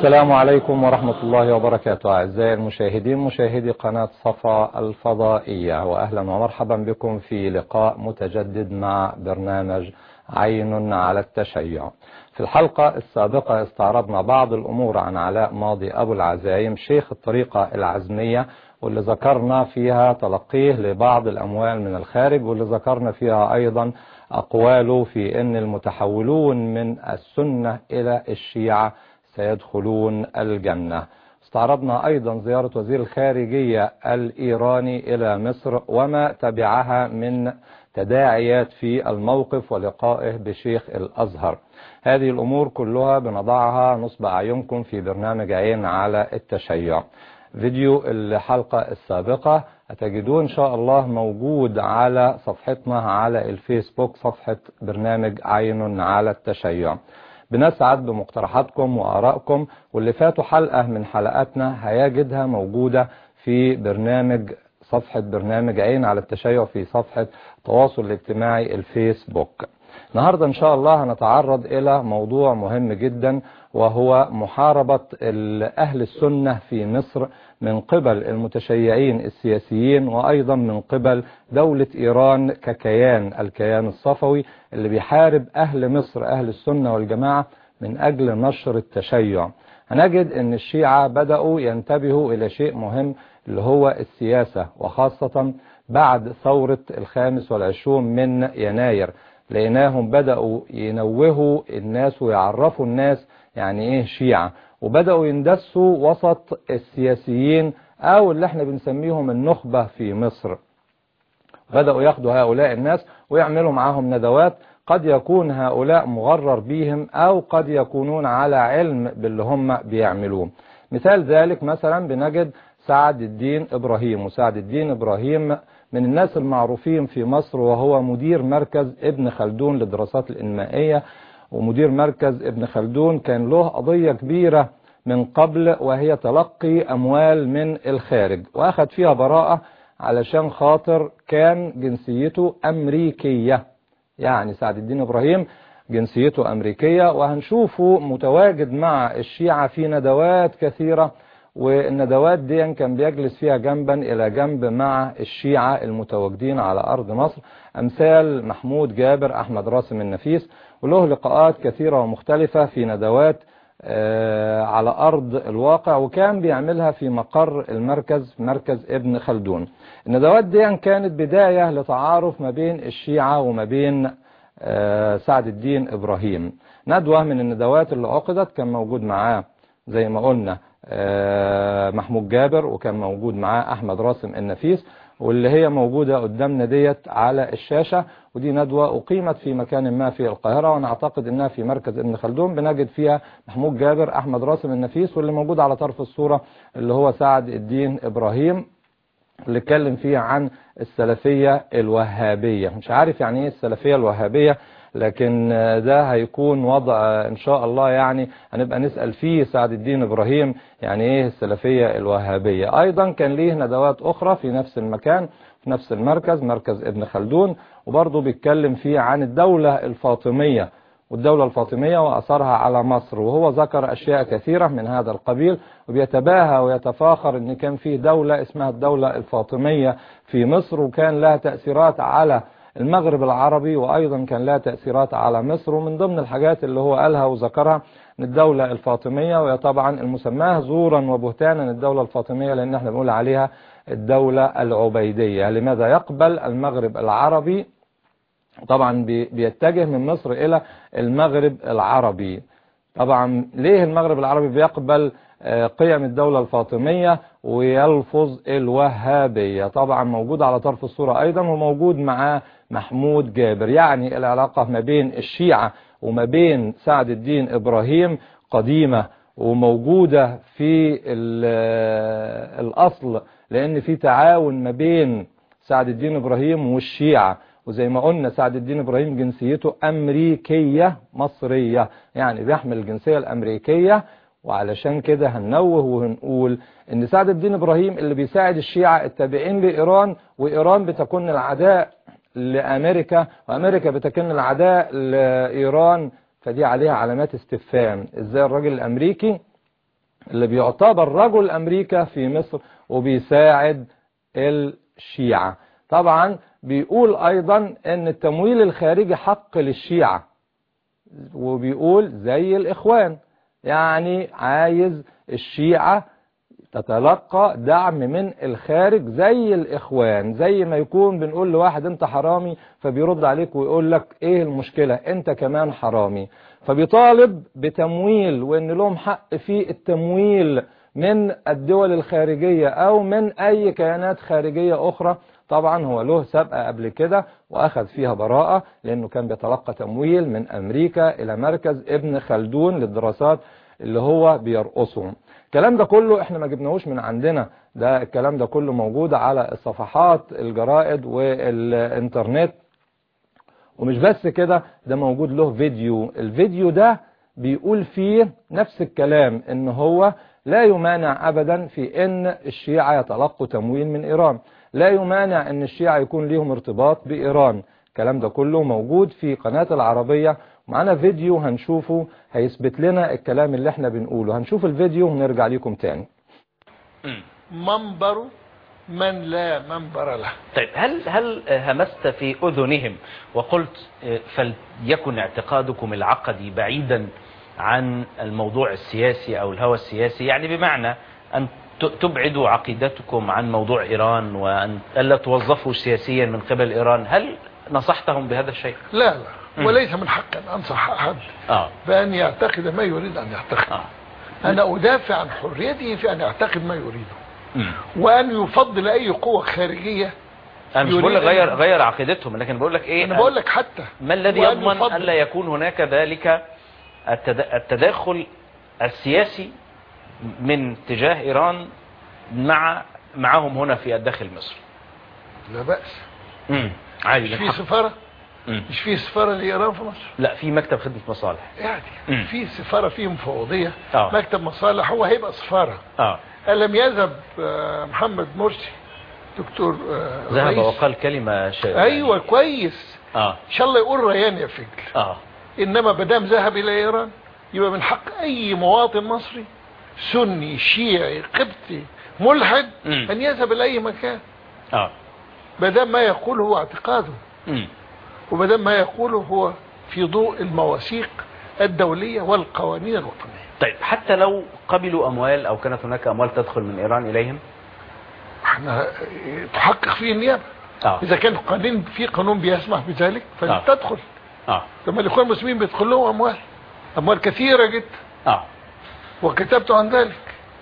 السلام عليكم ورحمة الله وبركاته أعزائي المشاهدين مشاهدي قناة صفا الفضائية وأهلا ومرحبا بكم في لقاء متجدد مع برنامج عين على التشيع في الحلقة السابقة استعرضنا بعض الأمور عن علاء ماضي أبو العزايم شيخ الطريقة العزمية واللي ذكرنا فيها تلقيه لبعض الأموال من الخارج واللي ذكرنا فيها أيضا أقواله في أن المتحولون من السنة إلى الشيعة سيدخلون الجنة استعرضنا أيضا زيارة وزير الخارجية الإيراني إلى مصر وما تبعها من تداعيات في الموقف ولقائه بشيخ الأزهر هذه الأمور كلها بنضعها نصب أعينكم في برنامج عين على التشيع فيديو الحلقة السابقة هتجدوه إن شاء الله موجود على صفحتنا على الفيسبوك صفحة برنامج عين على التشيع بنسعد بمقترحاتكم وآرائكم واللي فاتوا حلقة من حلقاتنا هيجدها موجودة في برنامج صفحة برنامج عين على التشيع في صفحة التواصل الاجتماعي الفيسبوك النهاردة إن شاء الله هنتعرض إلى موضوع مهم جدا وهو محاربة أهل السنة في مصر من قبل المتشيعين السياسيين وأيضا من قبل دولة إيران ككيان الكيان الصفوي اللي بيحارب أهل مصر أهل السنة والجماعة من أجل نشر التشيع هنجد أن الشيعة بدأوا ينتبهوا إلى شيء مهم اللي هو السياسة وخاصة بعد ثورة الخامس والعشرون من يناير لقيناهم بدأوا ينوهوا الناس ويعرفوا الناس يعني ايه شيعة وبدأوا يندسوا وسط السياسيين او اللي احنا بنسميهم النخبة في مصر بدأوا ياخدوا هؤلاء الناس ويعملوا معاهم ندوات قد يكون هؤلاء مغرر بيهم او قد يكونون على علم باللي هم بيعملوه مثال ذلك مثلا بنجد سعد الدين ابراهيم وسعد الدين ابراهيم من الناس المعروفين في مصر وهو مدير مركز ابن خلدون للدراسات الإنمائية ومدير مركز ابن خلدون كان له قضية كبيرة من قبل وهي تلقي أموال من الخارج وأخذ فيها براءة علشان خاطر كان جنسيته أمريكية يعني سعد الدين إبراهيم جنسيته أمريكية وهنشوفه متواجد مع الشيعة في ندوات كثيرة والندوات دي كان بيجلس فيها جنبا إلى جنب مع الشيعة المتواجدين على أرض مصر أمثال محمود جابر أحمد راسم النفيس وله لقاءات كثيرة ومختلفة في ندوات على أرض الواقع وكان بيعملها في مقر المركز مركز ابن خلدون الندوات دي كانت بداية لتعارف ما بين الشيعة وما بين سعد الدين إبراهيم ندوة من الندوات اللي عقدت كان موجود معاه زي ما قلنا محمود جابر وكان موجود معاه أحمد راسم النفيس واللي هي موجودة قدامنا ديت على الشاشة ودي ندوة أقيمت في مكان ما في القاهرة وأنا أعتقد أنها في مركز ابن خلدون بنجد فيها محمود جابر أحمد راسم النفيس واللي موجود على طرف الصورة اللي هو سعد الدين إبراهيم اللي اتكلم فيها عن السلفية الوهابية مش عارف يعني ايه السلفية الوهابية لكن ده هيكون وضع ان شاء الله يعني هنبقى نسأل فيه سعد الدين ابراهيم يعني ايه السلفية الوهابية ايضا كان ليه ندوات اخرى في نفس المكان في نفس المركز مركز ابن خلدون وبرضه بيتكلم فيه عن الدولة الفاطمية والدولة الفاطمية وأثرها على مصر وهو ذكر أشياء كثيرة من هذا القبيل وبيتباهى ويتفاخر أن كان فيه دولة اسمها الدولة الفاطمية في مصر وكان لها تأثيرات على المغرب العربي وأيضا كان لها تأثيرات على مصر ومن ضمن الحاجات اللي هو قالها وذكرها ان الدولة الفاطمية وهي طبعا المسماه زورا وبهتانا الدولة الفاطمية لأن احنا بنقول عليها الدولة العبيدية لماذا يقبل المغرب العربي طبعا بيتجه من مصر إلى المغرب العربي طبعا ليه المغرب العربي بيقبل قيم الدولة الفاطمية ويلفظ الوهابية طبعا موجود على طرف الصورة أيضا وموجود معاه محمود جابر يعني العلاقة ما بين الشيعة وما بين سعد الدين إبراهيم قديمة وموجودة في الأصل لأن في تعاون ما بين سعد الدين إبراهيم والشيعة وزي ما قلنا سعد الدين إبراهيم جنسيته أمريكية مصرية يعني بيحمل الجنسية الأمريكية وعلشان كده هننوه وهنقول ان سعد الدين إبراهيم اللي بيساعد الشيعة التابعين لإيران وإيران بتكون العداء لأمريكا وأمريكا بتكون العداء لإيران فدي عليها علامات استفهام ازاي الراجل الأمريكي اللي بيعتبر رجل أمريكا في مصر وبيساعد الشيعة طبعا بيقول أيضا أن التمويل الخارجي حق للشيعة وبيقول زي الإخوان يعني عايز الشيعة تتلقى دعم من الخارج زي الإخوان زي ما يكون بنقول لواحد أنت حرامي فبيرد عليك ويقول لك إيه المشكلة أنت كمان حرامي فبيطالب بتمويل وأن لهم حق في التمويل من الدول الخارجية أو من أي كيانات خارجية أخرى طبعا هو له سابقة قبل كده وأخذ فيها براءة لأنه كان بيتلقى تمويل من أمريكا إلى مركز ابن خلدون للدراسات اللي هو بيرقصهم الكلام ده كله احنا ما جبناهوش من عندنا ده الكلام ده كله موجود على الصفحات الجرائد والانترنت ومش بس كده ده موجود له فيديو الفيديو ده بيقول فيه نفس الكلام ان هو لا يمانع ابدا في ان الشيعة يتلقوا تمويل من ايران لا يمانع ان الشيعة يكون ليهم ارتباط بايران الكلام ده كله موجود في قناة العربية معانا فيديو هنشوفه هيثبت لنا الكلام اللي احنا بنقوله هنشوف الفيديو ونرجع لكم تاني منبر من لا منبر له طيب هل هل همست في اذنهم وقلت فليكن اعتقادكم العقدي بعيدا عن الموضوع السياسي او الهوى السياسي يعني بمعنى ان تبعدوا عقيدتكم عن موضوع ايران وان الا توظفوا سياسيا من قبل ايران هل نصحتهم بهذا الشيء لا لا وليس من حق ان انصح احد آه. بان يعتقد ما يريد ان يعتقد آه. انا ادافع عن حريته في ان يعتقد ما يريده مم. وان يفضل اي قوة خارجية انا مش يريد بقول لك أن- غير غير عقيدتهم لكن بقول لك ايه انا بقول لك حتى ما الذي وأن يضمن يفضل- الا يكون هناك ذلك التد- التداخل السياسي من تجاه ايران مع معهم هنا في الداخل مصر لا بأس امم عادي مش من في حق. سفارة مم. مش في سفارة لإيران في مصر لا في مكتب خدمة مصالح يعني مم. في سفارة في مفوضية آه. مكتب مصالح هو هيبقى سفارة اه ألم يذهب آه، محمد مرسي دكتور آه، ذهب رئيس؟ وقال كلمة شيء أيوة كويس اه إن شاء الله يقول ريان يا فجل اه إنما بدام ذهب إلى إيران يبقى من حق أي مواطن مصري سني شيعي قبطي ملحد مم. أن يذهب إلى أي مكان اه بدام ما يقوله هو اعتقاده امم وبدام ما يقوله هو في ضوء المواثيق الدولية والقوانين الوطنية طيب حتى لو قبلوا اموال او كانت هناك اموال تدخل من ايران اليهم احنا تحقق فيه النيابة اه إذا كان قانون في قانون بيسمح بذلك آه. فلتدخل اه لما الإخوان المسلمين بيدخل لهم أموال أموال كثيرة جدا اه وكتبت عن ذلك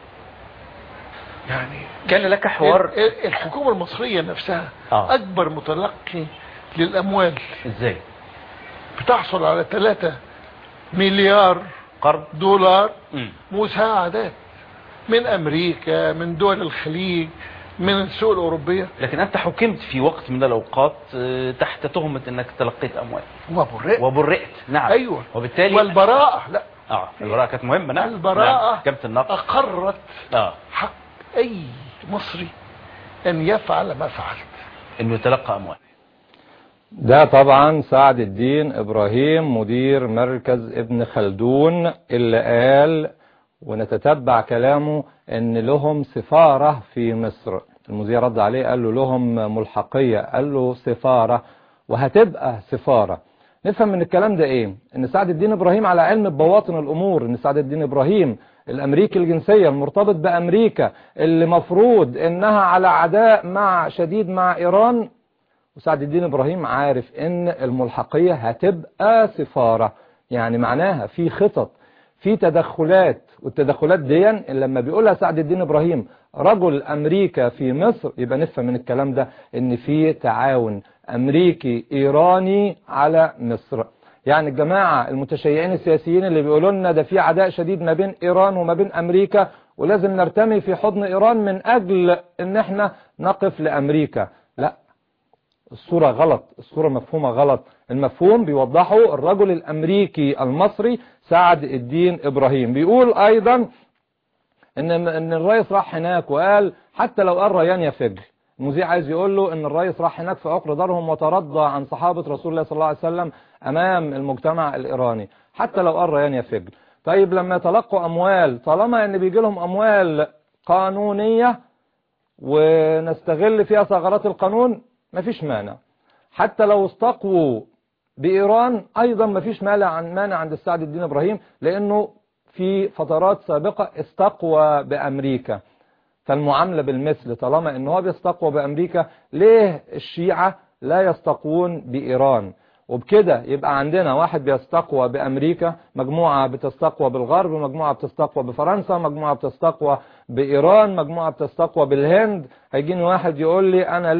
يعني كان لك حوار ال- ال- الحكومة المصرية نفسها آه. أكبر متلقي للأموال ازاي بتحصل على 3 مليار قرض دولار امم مساعدات من أمريكا من دول الخليج من السوق الأوروبية لكن انت حكمت في وقت من الاوقات آه، تحت تهمة انك تلقيت اموال وبرئ وبرئت نعم أيوة وبالتالي والبراءة لا اه البراءة كانت مهمة نعم البراءة نعم. محكمة النقد أقرت اه حق أي مصري أن يفعل ما فعلت انه يتلقى اموال ده طبعا سعد الدين إبراهيم مدير مركز ابن خلدون اللي قال ونتتبع كلامه ان لهم سفارة في مصر المذيع رد عليه قال له لهم ملحقية قال له سفارة وهتبقى سفارة نفهم من الكلام ده ايه ان سعد الدين ابراهيم على علم ببواطن الامور ان سعد الدين ابراهيم الامريكي الجنسية المرتبط بامريكا اللي مفروض انها على عداء مع شديد مع ايران وسعد الدين ابراهيم عارف ان الملحقية هتبقى سفارة يعني معناها في خطط في تدخلات والتدخلات دي لما بيقولها سعد الدين ابراهيم رجل امريكا في مصر يبقى نفهم من الكلام ده ان في تعاون امريكي ايراني على مصر يعني الجماعة المتشيعين السياسيين اللي بيقولوا لنا ده في عداء شديد ما بين ايران وما بين امريكا ولازم نرتمي في حضن ايران من اجل ان احنا نقف لامريكا لا الصورة غلط الصورة مفهومة غلط المفهوم بيوضحه الرجل الأمريكي المصري سعد الدين إبراهيم بيقول أيضا إن, إن الرئيس راح هناك وقال حتى لو قال ريان يا فجل المذيع عايز يقول له إن الرئيس راح هناك في عقر دارهم وترضى عن صحابة رسول الله صلى الله عليه وسلم أمام المجتمع الإيراني حتى لو قال ريان يا فجل طيب لما يتلقوا أموال طالما أن بيجي لهم أموال قانونية ونستغل فيها ثغرات القانون مفيش مانع حتى لو استقووا بإيران أيضا مفيش مانع عن مانع عند السعد الدين إبراهيم لأنه في فترات سابقة استقوى بأمريكا فالمعاملة بالمثل طالما ان هو بيستقوى بأمريكا ليه الشيعة لا يستقوون بإيران وبكده يبقى عندنا واحد بيستقوى بأمريكا مجموعة بتستقوى بالغرب مجموعة بتستقوى بفرنسا مجموعة بتستقوى بإيران مجموعة بتستقوى بالهند هيجيني واحد يقول لي أنا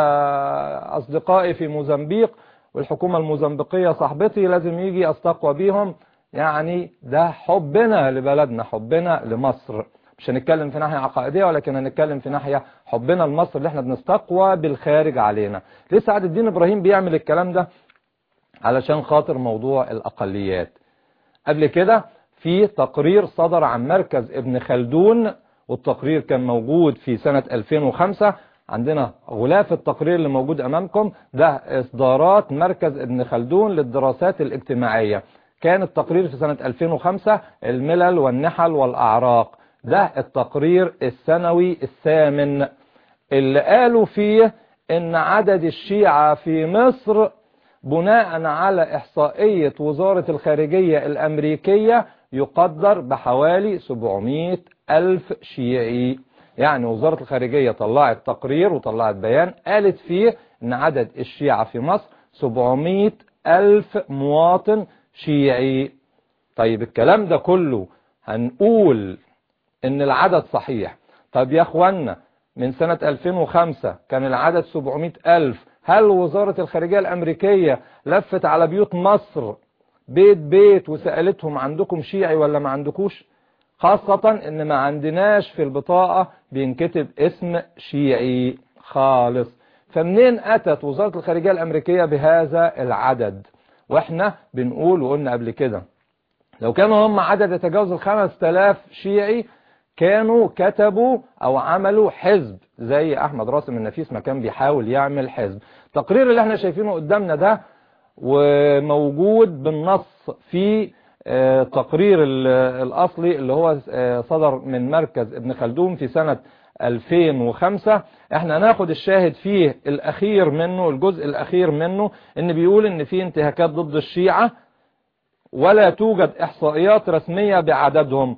ليا أصدقائي في موزمبيق والحكومة الموزمبيقية صاحبتي لازم يجي أستقوى بيهم يعني ده حبنا لبلدنا حبنا لمصر مش هنتكلم في ناحية عقائدية ولكن هنتكلم في ناحية حبنا لمصر اللي احنا بنستقوى بالخارج علينا ليه سعد الدين إبراهيم بيعمل الكلام ده علشان خاطر موضوع الأقليات قبل كده في تقرير صدر عن مركز ابن خلدون والتقرير كان موجود في سنة 2005 عندنا غلاف التقرير اللي موجود أمامكم ده إصدارات مركز ابن خلدون للدراسات الاجتماعية كان التقرير في سنة 2005 الملل والنحل والأعراق ده التقرير السنوي الثامن اللي قالوا فيه ان عدد الشيعة في مصر بناء على احصائية وزارة الخارجية الامريكية يقدر بحوالي 700 الف شيعي يعني وزارة الخارجية طلعت تقرير وطلعت بيان قالت فيه ان عدد الشيعة في مصر 700 الف مواطن شيعي طيب الكلام ده كله هنقول ان العدد صحيح طب يا اخوانا من سنة 2005 كان العدد 700 ألف هل وزارة الخارجية الأمريكية لفت على بيوت مصر بيت بيت وسألتهم عندكم شيعي ولا ما عندكوش خاصة ان ما عندناش في البطاقة بينكتب اسم شيعي خالص فمنين أتت وزارة الخارجية الأمريكية بهذا العدد واحنا بنقول وقلنا قبل كده لو كانوا هم عدد يتجاوز الخمس تلاف شيعي كانوا كتبوا او عملوا حزب زي احمد راسم النفيس ما كان بيحاول يعمل حزب التقرير اللي احنا شايفينه قدامنا ده وموجود بالنص في تقرير الاصلي اللي هو صدر من مركز ابن خلدون في سنة 2005 احنا ناخد الشاهد فيه الاخير منه الجزء الاخير منه ان بيقول ان في انتهاكات ضد الشيعة ولا توجد احصائيات رسمية بعددهم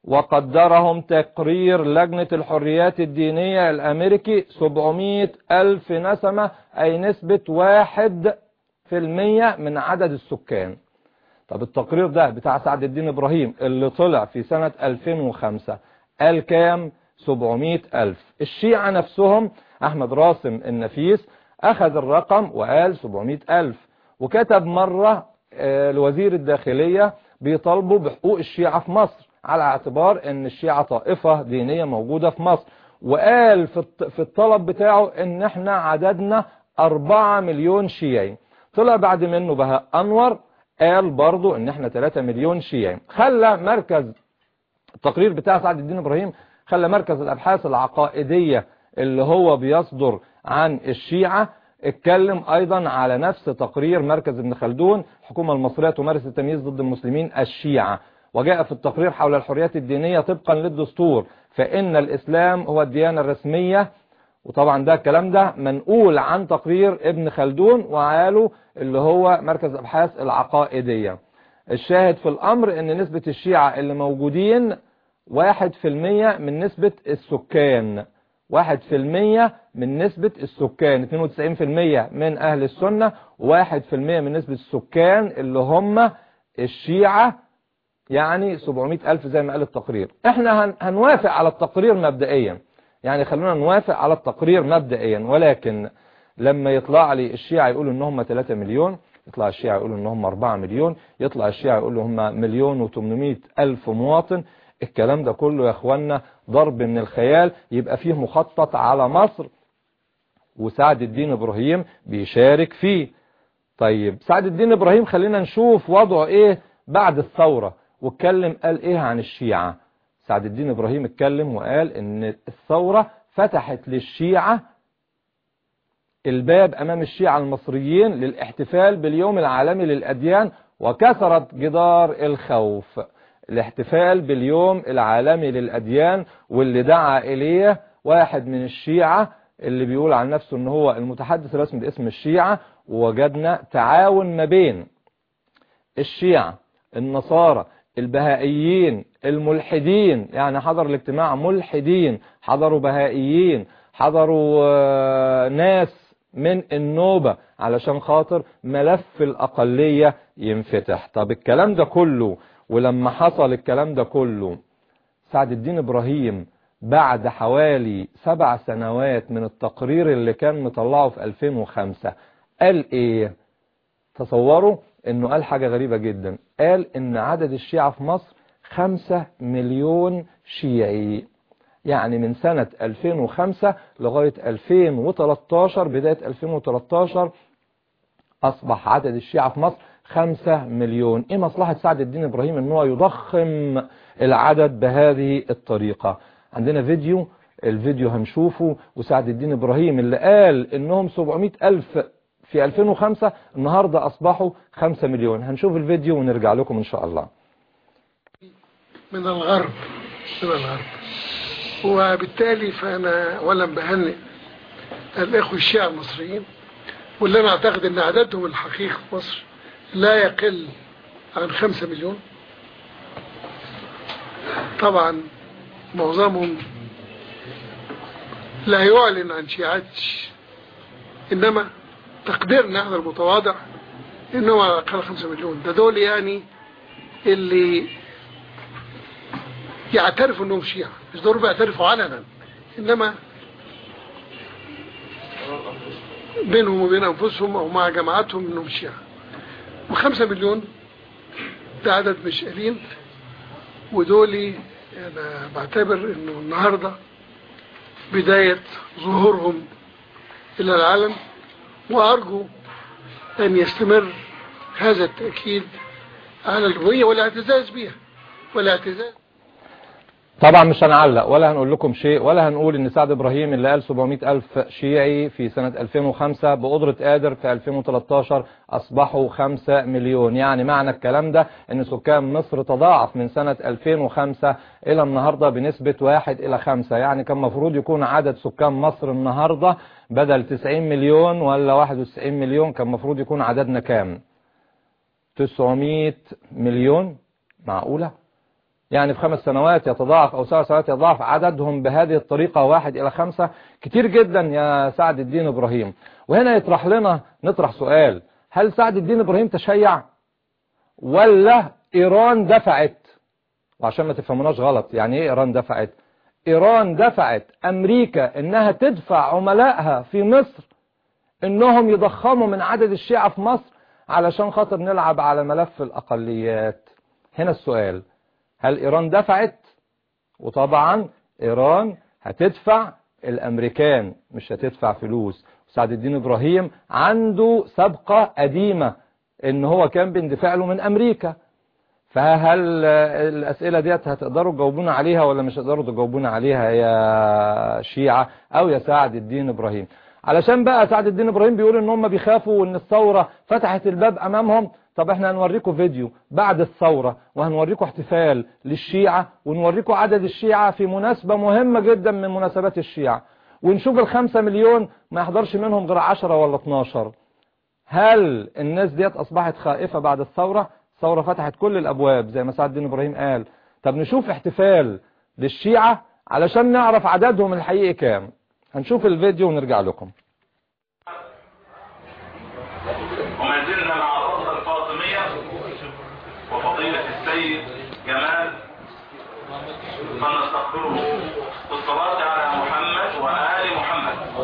وقدرهم تقرير لجنة الحريات الدينية الامريكي 700 الف نسمة اي نسبة واحد في المية من عدد السكان طب التقرير ده بتاع سعد الدين ابراهيم اللي طلع في سنة 2005 قال كام 700 ألف الشيعة نفسهم أحمد راسم النفيس أخذ الرقم وقال 700 ألف وكتب مرة الوزير الداخلية بيطالبوا بحقوق الشيعة في مصر على اعتبار ان الشيعة طائفة دينية موجودة في مصر وقال في الطلب بتاعه ان احنا عددنا 4 مليون شيعي طلع بعد منه بهاء انور قال برضو ان احنا 3 مليون شيعي خلى مركز التقرير بتاع سعد الدين ابراهيم خلى مركز الابحاث العقائدية اللي هو بيصدر عن الشيعة اتكلم ايضا على نفس تقرير مركز ابن خلدون الحكومة المصرية تمارس التمييز ضد المسلمين الشيعة وجاء في التقرير حول الحريات الدينية طبقا للدستور فإن الإسلام هو الديانة الرسمية وطبعا ده الكلام ده منقول عن تقرير ابن خلدون وعاله اللي هو مركز أبحاث العقائدية الشاهد في الأمر أن نسبة الشيعة اللي موجودين واحد في المية من نسبة السكان واحد في المية من نسبة السكان 92 في المية من أهل السنة واحد في المية من نسبة السكان اللي هم الشيعة يعني 700 ألف زي ما قال التقرير احنا هنوافق على التقرير مبدئيا يعني خلونا نوافق على التقرير مبدئيا ولكن لما يطلع لي الشيعة يقولوا ان هم 3 مليون يطلع الشيعة يقولوا ان هم 4 مليون يطلع الشيعة يقولوا هم مليون و800 ألف مواطن الكلام ده كله يا اخوانا ضرب من الخيال يبقى فيه مخطط على مصر وسعد الدين ابراهيم بيشارك فيه طيب سعد الدين ابراهيم خلينا نشوف وضعه ايه بعد الثورة واتكلم قال ايه عن الشيعة سعد الدين ابراهيم اتكلم وقال ان الثورة فتحت للشيعة الباب امام الشيعة المصريين للاحتفال باليوم العالمي للاديان وكسرت جدار الخوف الاحتفال باليوم العالمي للأديان واللي دعا إليه واحد من الشيعة اللي بيقول عن نفسه ان هو المتحدث الرسمي باسم الشيعة ووجدنا تعاون ما بين الشيعة النصارى البهائيين الملحدين يعني حضر الاجتماع ملحدين حضروا بهائيين حضروا آه، ناس من النوبة علشان خاطر ملف الأقلية ينفتح طب الكلام ده كله ولما حصل الكلام ده كله سعد الدين إبراهيم بعد حوالي سبع سنوات من التقرير اللي كان مطلعه في 2005 قال ايه تصوروا انه قال حاجة غريبة جدا قال ان عدد الشيعة في مصر خمسة مليون شيعي يعني من سنة 2005 لغاية 2013 بداية 2013 أصبح عدد الشيعة في مصر خمسة مليون إيه مصلحة سعد الدين إبراهيم إن هو يضخم العدد بهذه الطريقة عندنا فيديو الفيديو هنشوفه وسعد الدين إبراهيم اللي قال إنهم 700 ألف في 2005 النهاردة أصبحوا 5 مليون هنشوف الفيديو ونرجع لكم إن شاء الله من الغرب من الغرب وبالتالي فأنا أولا بهنئ الإخوة الشيعة المصريين واللي أنا أعتقد أن عددهم الحقيقي في مصر لا يقل عن خمسة مليون طبعا معظمهم لا يعلن عن شيعته إنما تقديرنا احنا المتواضع إنه على الأقل خمسة مليون ده دول يعني اللي يعترفوا انهم شيعة مش ضروري يعترفوا علنا انما بينهم وبين انفسهم او مع جماعاتهم انهم شيعة وخمسة مليون ده عدد مش قليل ودولي انا بعتبر انه النهاردة بداية ظهورهم الى العالم وارجو ان يستمر هذا التأكيد على الهوية والاعتزاز بها والاعتزاز طبعا مش هنعلق ولا هنقول لكم شيء ولا هنقول ان سعد ابراهيم اللي قال 700 الف شيعي في سنة 2005 بقدرة قادر في 2013 اصبحوا 5 مليون يعني معنى الكلام ده ان سكان مصر تضاعف من سنة 2005 الى النهاردة بنسبة 1 الى 5 يعني كان مفروض يكون عدد سكان مصر النهاردة بدل 90 مليون ولا 91 مليون كان مفروض يكون عددنا كام 900 مليون معقولة يعني في خمس سنوات يتضاعف أو سبع سنوات يتضاعف عددهم بهذه الطريقة واحد إلى خمسة كتير جدا يا سعد الدين إبراهيم وهنا يطرح لنا نطرح سؤال هل سعد الدين إبراهيم تشيع ولا إيران دفعت وعشان ما تفهموناش غلط يعني إيه إيران دفعت إيران دفعت أمريكا إنها تدفع عملائها في مصر إنهم يضخموا من عدد الشيعة في مصر علشان خاطر نلعب على ملف الأقليات هنا السؤال هل إيران دفعت وطبعا إيران هتدفع الأمريكان مش هتدفع فلوس سعد الدين إبراهيم عنده سابقة قديمة إن هو كان بيندفع له من أمريكا فهل الأسئلة ديت هتقدروا تجاوبونا عليها ولا مش هتقدروا تجاوبونا عليها يا شيعة أو يا سعد الدين إبراهيم علشان بقى سعد الدين إبراهيم بيقول إن هم بيخافوا وإن الثورة فتحت الباب أمامهم طب احنا هنوريكم فيديو بعد الثورة وهنوريكم احتفال للشيعة ونوريكم عدد الشيعة في مناسبة مهمة جدا من مناسبات الشيعة ونشوف الخمسة مليون ما يحضرش منهم غير عشرة ولا 12 هل الناس ديت اصبحت خائفة بعد الثورة الثورة فتحت كل الابواب زي ما سعد الدين ابراهيم قال طب نشوف احتفال للشيعة علشان نعرف عددهم الحقيقي كام هنشوف الفيديو ونرجع لكم وما زلنا مع الرابطة الفاطمية وفضيلة السيد جمال فنستغفره بالصلاة على محمد وآل محمد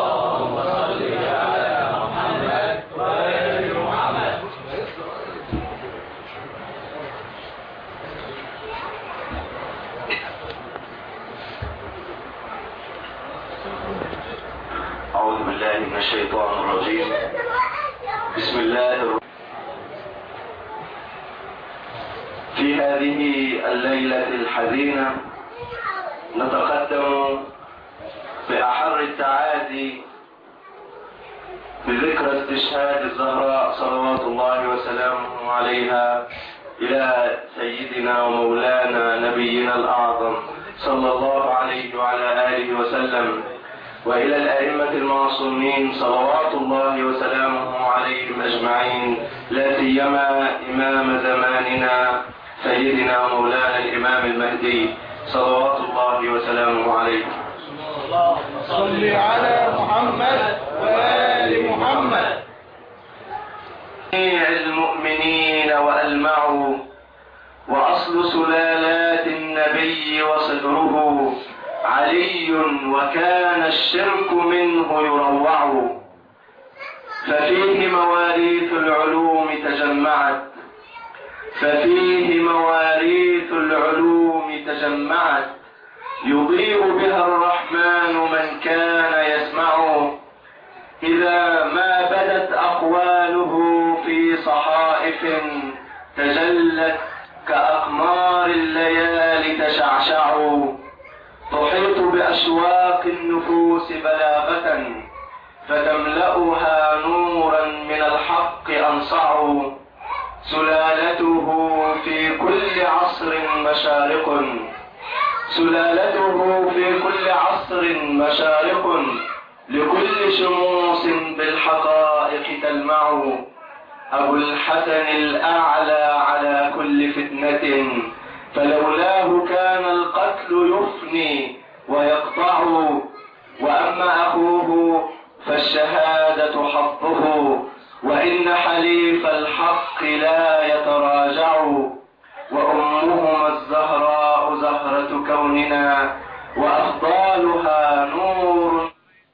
أعوذ بالله من الشيطان الرجيم بسم الله الرحمن في هذه الليلة الحزينة نتقدم بأحر التعازي بذكرى استشهاد الزهراء صلوات الله وسلامه عليها إلى سيدنا ومولانا نبينا الأعظم صلى الله عليه وعلى آله وسلم وإلى الأئمة المعصومين صلوات الله وسلامه عليهم أجمعين لا سيما إمام زماننا سيدنا ومولانا الإمام المهدي صلوات الله وسلامه عليه صل على محمد وآل محمد جميع المؤمنين وألمعوا وأصل سلالات النبي وصدره علي وكان الشرك منه يروع ففيه مواريث العلوم تجمعت ففيه مواريث العلوم تجمعت يضيء بها الرحمن من كان يسمع إذا ما بدت أقواله في صحائف تجلت كأقمار الليالي تشعشع تحيط بأشواق النفوس بلاغة فتملأها نورا من الحق أنصع سلالته في كل عصر مشارق سلالته في كل عصر مشارق لكل شموس بالحقائق تلمع أبو الحسن الأعلى على كل فتنة فلولاه كان القتل يفني ويقطع وأما أخوه فالشهادة حظه وإن حليف الحق لا يتراجع وأمهما الزهراء زهرة كوننا وأفضالها نور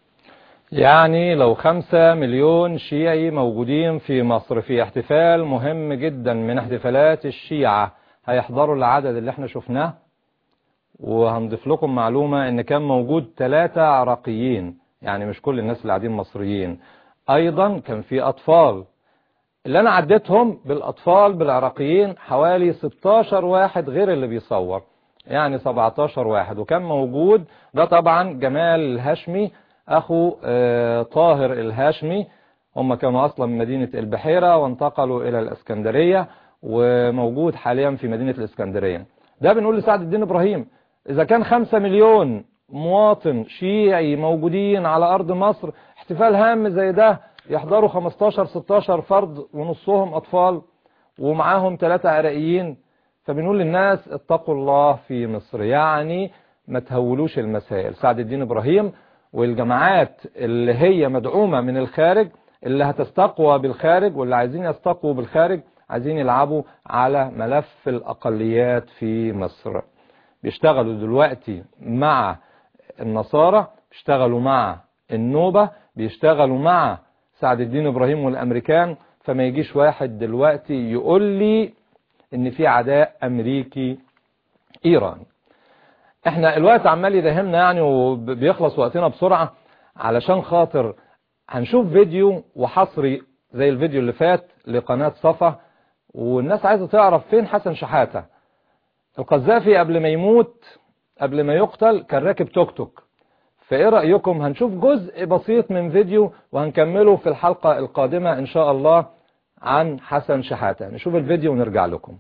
يعني لو خمسة مليون شيعي موجودين في مصر في احتفال مهم جدا من احتفالات الشيعة هيحضروا العدد اللي احنا شفناه وهنضيف لكم معلومة ان كان موجود ثلاثة عراقيين يعني مش كل الناس اللي قاعدين مصريين ايضا كان في اطفال اللي انا عديتهم بالاطفال بالعراقيين حوالي 16 واحد غير اللي بيصور يعني 17 واحد وكان موجود ده طبعا جمال الهاشمي اخو آه، طاهر الهاشمي هم كانوا اصلا من مدينة البحيرة وانتقلوا الى الاسكندرية وموجود حاليا في مدينة الاسكندرية ده بنقول لسعد الدين ابراهيم اذا كان خمسة مليون مواطن شيعي موجودين على ارض مصر احتفال هام زي ده يحضروا 15 16 فرد ونصهم اطفال ومعاهم ثلاثة عراقيين فبنقول للناس اتقوا الله في مصر يعني ما تهولوش المسائل سعد الدين ابراهيم والجماعات اللي هي مدعومة من الخارج اللي هتستقوى بالخارج واللي عايزين يستقووا بالخارج عايزين يلعبوا على ملف الأقليات في مصر بيشتغلوا دلوقتي مع النصارى بيشتغلوا مع النوبة بيشتغلوا مع سعد الدين إبراهيم والأمريكان فما يجيش واحد دلوقتي يقول لي ان في عداء أمريكي إيراني احنا الوقت عمال يدهمنا يعني وبيخلص وقتنا بسرعة علشان خاطر هنشوف فيديو وحصري زي الفيديو اللي فات لقناة صفا والناس عايزة تعرف فين حسن شحاتة القذافي قبل ما يموت قبل ما يقتل كان راكب توك توك فايه رأيكم هنشوف جزء بسيط من فيديو وهنكمله في الحلقة القادمة ان شاء الله عن حسن شحاتة نشوف الفيديو ونرجع لكم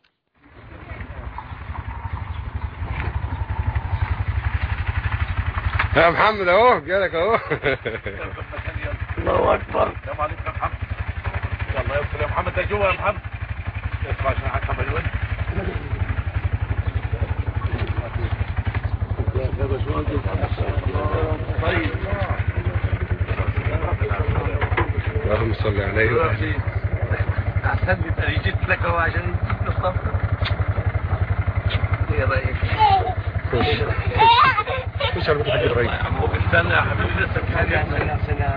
يا محمد اهو جالك اهو الله اكبر السلام عليكم يا محمد يلا يدخل يا محمد ده جوه يا محمد اسمع عشان حكم الوين طيب اللهم صل عليه احسن لي جيت لك اهو عشان يجيب الصف ايه رايك خش خش على بيت حاج ابراهيم استنى يا حبيبي لسه في حاجه يلا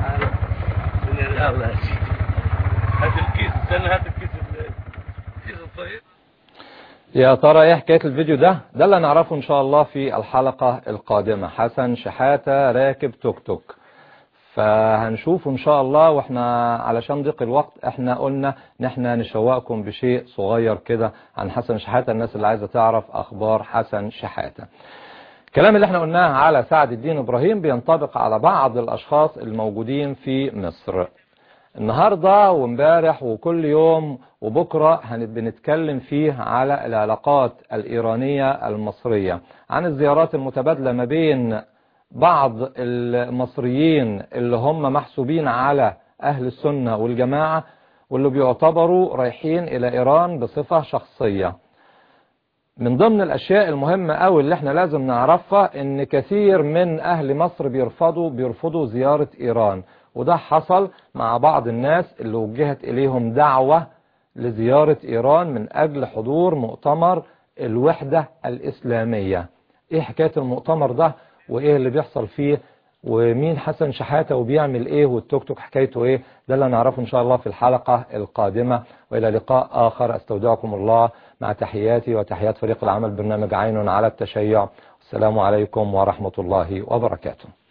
يا سيدي هات الكيس استنى هات الكيس الكيس الصغير يا ترى ايه حكاية الفيديو ده ده اللي نعرفه ان شاء الله في الحلقة القادمة حسن شحاتة راكب توك توك فهنشوف ان شاء الله واحنا علشان ضيق الوقت احنا قلنا ان احنا نشوقكم بشيء صغير كده عن حسن شحاتة الناس اللي عايزة تعرف اخبار حسن شحاتة الكلام اللي احنا قلناه على سعد الدين ابراهيم بينطبق على بعض الاشخاص الموجودين في مصر النهاردة وامبارح وكل يوم وبكرة بنتكلم فيه على العلاقات الإيرانية المصرية عن الزيارات المتبادلة ما بين بعض المصريين اللي هم محسوبين على أهل السنة والجماعة واللي بيعتبروا رايحين إلى إيران بصفة شخصية من ضمن الأشياء المهمة أوي اللي احنا لازم نعرفها إن كثير من أهل مصر بيرفضوا بيرفضوا زيارة إيران وده حصل مع بعض الناس اللي وجهت إليهم دعوة لزيارة إيران من أجل حضور مؤتمر الوحدة الإسلامية إيه حكاية المؤتمر ده وإيه اللي بيحصل فيه ومين حسن شحاتة وبيعمل إيه والتوك توك حكايته إيه ده اللي نعرفه إن شاء الله في الحلقة القادمة وإلى لقاء آخر أستودعكم الله مع تحياتي وتحيات فريق العمل برنامج عين على التشيع السلام عليكم ورحمة الله وبركاته